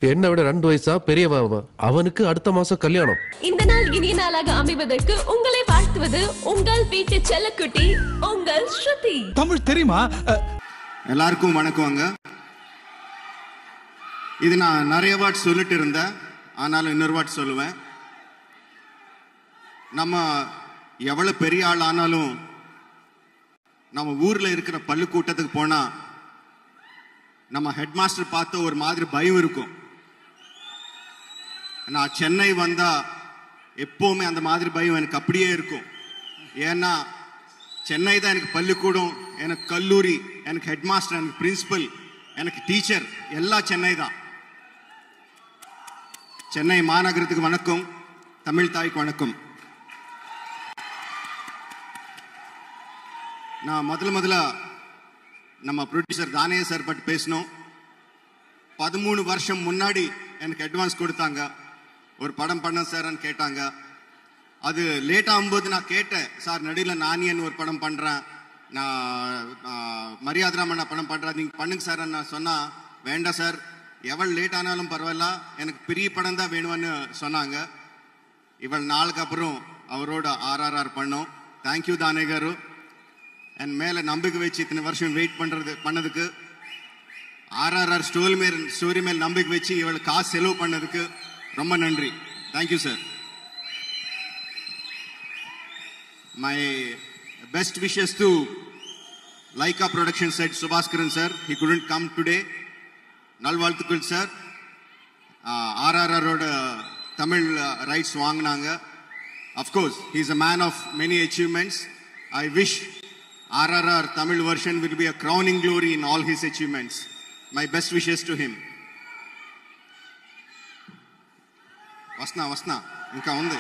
என்னை விட ரெண்டு வயசா பெரியவா அவன் அவனுக்கு அடுத்த மாசம் கல்யாணம் இந்த நாள் இனிய நாளாக அமைவதற்கு உங்களை வாழ்த்துவது உங்கள் வீட்டு செல்லக்குட்டி உங்கள் ஸ்ருதி தமிழ் தெரியுமா அ, எல்லாருக்கும் வணக்கங்க இது நான் நிறைய வாட் சொல்லிட்டு இருந்தேன் ஆனாலும் இன்னொரு வாட் சொல்லுவேன் நம்ம எவ்வளவு பெரிய ஆள் ஆனாலும் நம்ம ஊர்ல இருக்கிற பள்ளிக்கூட்டத்துக்கு போனா நம்ம ஹெட் மாஸ்டர் பார்த்த ஒரு மாதிரி பயம் இருக்கும் நான் சென்னை வந்தா எப்பவுமே அந்த மாதிரி பயம் எனக்கு அப்படியே இருக்கும் ஏன்னா சென்னை தான் எனக்கு பள்ளிக்கூடம் எனக்கு கல்லூரி எனக்கு ஹெட் மாஸ்டர் எனக்கு பிரின்சிபல் எனக்கு டீச்சர் எல்லாம் சென்னை தான் சென்னை மாநகரத்துக்கு வணக்கம் தமிழ் தாய்க்கு வணக்கம் நான் முதல்ல முதல்ல நம்ம ப்ரொடியூசர் தானே சார் பற்றி பேசணும் பதிமூணு வருஷம் முன்னாடி எனக்கு அட்வான்ஸ் கொடுத்தாங்க ஒரு படம் பண்ண சார்ன்னு கேட்டாங்க அது லேட் ஆகும்போது நான் கேட்டேன் சார் நடுவில் நானியன் ஒரு படம் பண்ணுறேன் நான் மரியாதை ராமண்ணா படம் பண்ணுறேன் நீங்கள் பண்ணுங்க சார் நான் சொன்னா வேண்டாம் சார் எவ்வளோ லேட் ஆனாலும் பரவாயில்ல எனக்கு பெரிய படம் தான் வேணும்னு சொன்னாங்க இவள் நாளுக்கு அப்புறம் அவரோட ஆர்ஆர்ஆர் பண்ணோம் தேங்க்யூ தானே గారు అండ్ மேலே நம்பிக்கை வச்சு இத்தனை வருஷம் வெயிட் பண்ணுறது பண்ணதுக்கு ஆர்ஆர்ஆர் ஸ்டோரி மேல் ஸ்டோரி மேல் நம்பிக்கை வச்சு இவள் காசு செலவு பண்ணதுக்கு ரொம்ப நன்றி thank you sir My best wishes to Laika Productions head Subhaskaran sir. He couldn't come today. நல்வாழ்த்துக்கள் சார் ஆர்ஆர்ஆரோட தமிழ் ரைட்ஸ் வாங்கினாங்க of course he's a man of many achievements I wish RRR Tamil version will be a crowning glory in all his achievements. My best wishes to him. వస్తున్నా వస్తున్నా ఇంకా ఉంది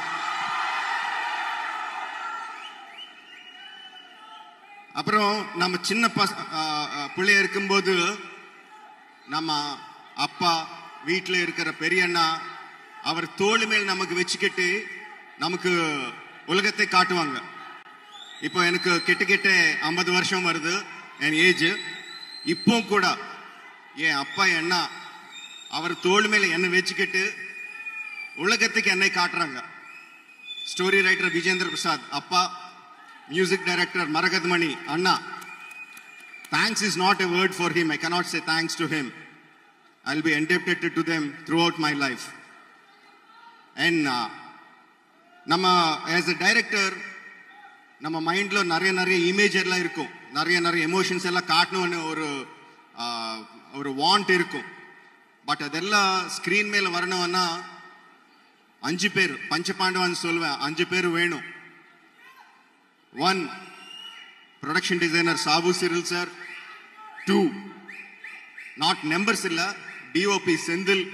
அப்புறம் நம்ம சின்ன பச ஆ, ஆ, பிள்ளைய இருக்கும்போது நம்ம அப்பா வீட்டில் இருக்கிற பெரியண்ணா அவர் தோள் மேல் நமக்கு வச்சுக்கிட்டு நமக்கு உலகத்தை காட்டுவாங்க இப்போ எனக்கு கிட்ட கிட்ட ஐம்பது வருஷம் வருது என் ஏஜ் இப்போ கூட என் அப்பா என்ன அவர் தோள் மேல என்னை வச்சுக்கிட்டு உலகத்துக்கு என்னை காட்டுறாங்க ஸ்டோரி ரைட்டர் விஜேந்திர பிரசாத் அப்பா மியூசிக் டைரக்டர் மரகத் மணி அண்ணா thanks is not a word for him I cannot say thanks to him I'll be indebted to them throughout my life. And uh, நம்ம ஆஸ் அ டைரக்டர் நம்ம மைண்ட்ல நிறைய நிறைய இமேஜ் எல்லாம் இருக்கும் நிறைய நிறைய எமோஷன்ஸ் எல்லாம் காட்டணும்னு ஒரு ஆஹ், ஒரு வாண்ட் இருக்கும் பட் அதெல்லாம் ஸ்க்ரீன் மேல வரணும்னா அஞ்சு பேர் பஞ்சபாண்டவான்னு சொல்லுவேன் அஞ்சு பேர் வேணும் one production designer Sabu Cyril sir two not numbers இல்ல DOP Senthil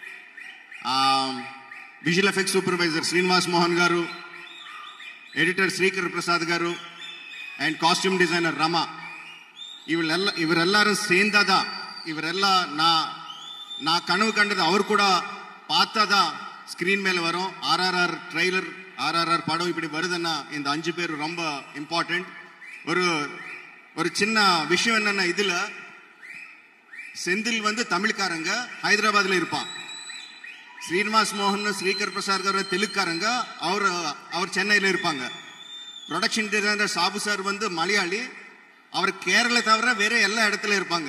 visual effect supervisor Srinivas Mohan garu editor Sreekar Prasad garu and costume designer Rama இவரெல்ல இவரெல்லாரும் சேர்ந்தாதான் இவரெல்லாம் நான் நான் கனவு கண்டது அவர் கூட பார்த்தாதான் ஸ்க்ரீன் மேல வரும் ஆர்ஆர்ஆர் ட்ரெய்லர் ஆர்ஆர்ஆர் படம் இப்படி வருதுன்னா இந்த அஞ்சு பேர் ரொம்ப இம்பார்ட்டன்ட் ஒரு ஒரு சின்ன விஷயம் என்னன்னா இதுல செந்தில் வந்து தமிழ்காரங்க ஹைதராபாத்ல இருப்பான் ஸ்ரீனிவாஸ் மோகன் ஸ்ரீகர் பிரசாத் கார் தெலுங்காரங்க அவர் அவர் சென்னையில் இருப்பாங்க ப்ரொடக்ஷன் டிசைனர் சாபு சார் வந்து மலையாளி அவர் கேரள தவிர வேற எல்லா இடத்துல இருப்பாங்க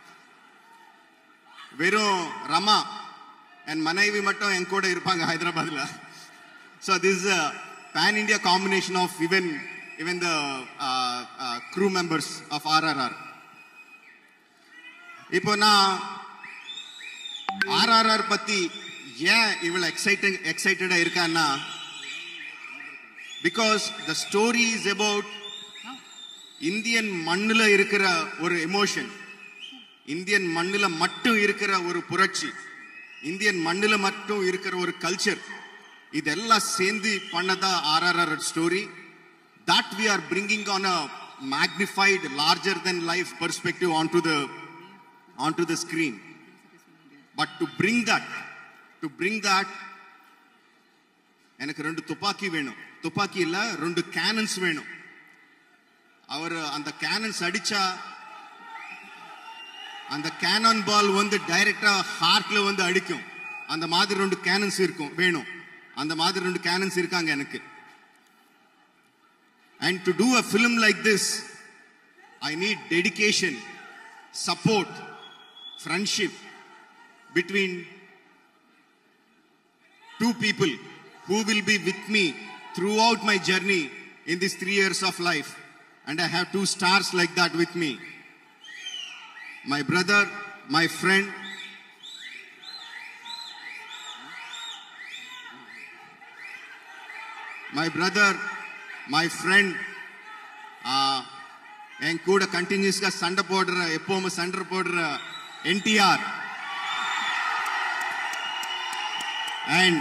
வெறும் ரமா என் மனைவி மட்டும் என் கூட இருப்பாங்க ஹைதராபாத்ல so this pan India combination of இவன் இவன் the crew members of RRR இப்போ நான் ஆர்ஆர்ஆர் பத்தி ஏன் இவ்வளவு எக்ஸைட்டிங் எக்ஸைட்டடா இருக்கான்னா because the story is about Indian மண்ணுல இருக்கிற ஒரு எமோஷன் இந்தியன் மண்ணுல மட்டும் இருக்கிற ஒரு புரட்சி இந்தியன் மண்ணுல மட்டும் இருக்கிற ஒரு கல்ச்சர் இதெல்லாம் சேர்ந்து பண்ணதா RRR story that we are bringing on a magnified larger than life perspective onto the onto the screen but to bring that to bring that எனக்கு ரெண்டு துப்பாக்கி வேணும் துப்பாக்கி இல்ல ரெண்டு கேனன்ஸ் வேணும் அவர் அந்த கேனன்ஸ் அடிச்சா அந்த கேனான் பால் வந்து டைரக்டா ஹார்ட்ல வந்து அடிக்கும் அந்த மாதிரி ரெண்டு கேனன்ஸ் இருக்கும் வேணும் அந்த மாதிரி ரெண்டு கேனன்ஸ் இருக்காங்க எனக்கு and to do a film like this I need dedication support friendship between two people who will be with me throughout my journey in these three years of life. And I have two stars like that with me. My brother, my friend, my brother, my friend, uh, என் கூட கண்டினியூஸ்கா சண்டை போடுற எப்பவுமே சண்டை போடுற NTR and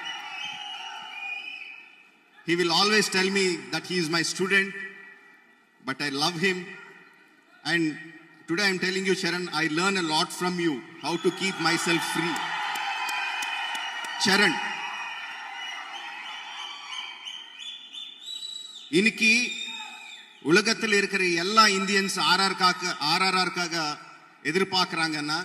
he will always tell me that he is my student but i love him and today i'm telling you sharon i learn a lot from you how to keep myself free sharon இன்னைக்கு உலகத்தில் இருக்கிற எல்லா Indians ஆர்ஆர்காக ஆர்ஆர்ஆர்காக எதிர்பார்க்கறாங்கன்னா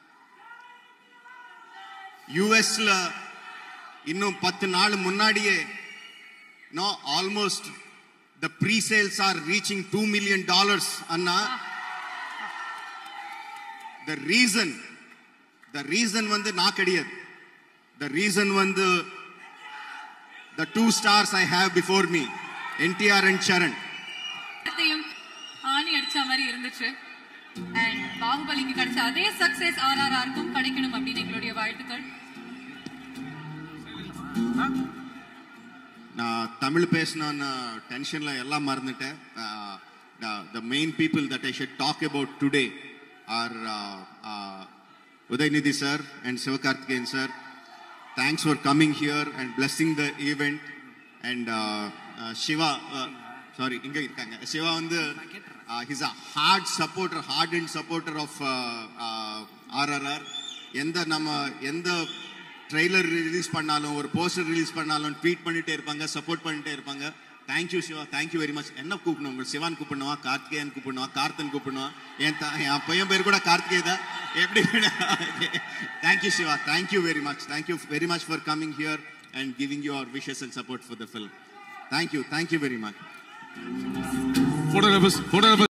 யூஎஸ்ல இன்னும் பத்து நாள் முன்னாடியே no almost the pre sales are reaching two million dollars அண்ணா த ரீசன் த ரீசன் வந்து நான் கிடையாது த ரீசன் வந்து the two stars I have before me NTR and Charan படத்தையும் ஆணி அடிச்ச மாதிரி இருந்துச்சு அண்ட் பாகுபலிக்கு கிடைச்ச அதே சக்சஸ் ஆர்ஆர்ஆருக்கும் கிடைக்கணும் அப்படின்னு எங்களுடைய வாழ்த்துக்கள் நான் தமிழ் பேசணும்னு டென்ஷன்ல எல்லாம் மறந்துட்டேன் the main people that I should talk about today are Udhayanidhi sir and Sivakarthikeyan sir thanks for coming here and blessing the event and Siva sorry இங்க இருக்காங்க சிவா வந்து his a heart supporter heart and supporter of RRR எந்த நம்ம எந்த trailer release பண்ணாலும் ஒரு poster release பண்ணாலும் tweet பண்ணிட்டே இருப்பாங்க சப்போர்ட் பண்ணிட்டே இருப்பாங்க thank you Siva thank you very much என்ன கூப்பிடணும் உங்களுக்கு சிவான் கூப்பிடணுமா கார்த்திகேயன் கூப்பிடணுமா கார்த்தன் கூப்பிடணும் என் த- என் பையன் பேர் கூட கார்த்திகே தான் எப்படி thank you Siva thank you very much thank you very much for coming here and giving your wishes and support for the film thank you thank you very much Photographers, photographers.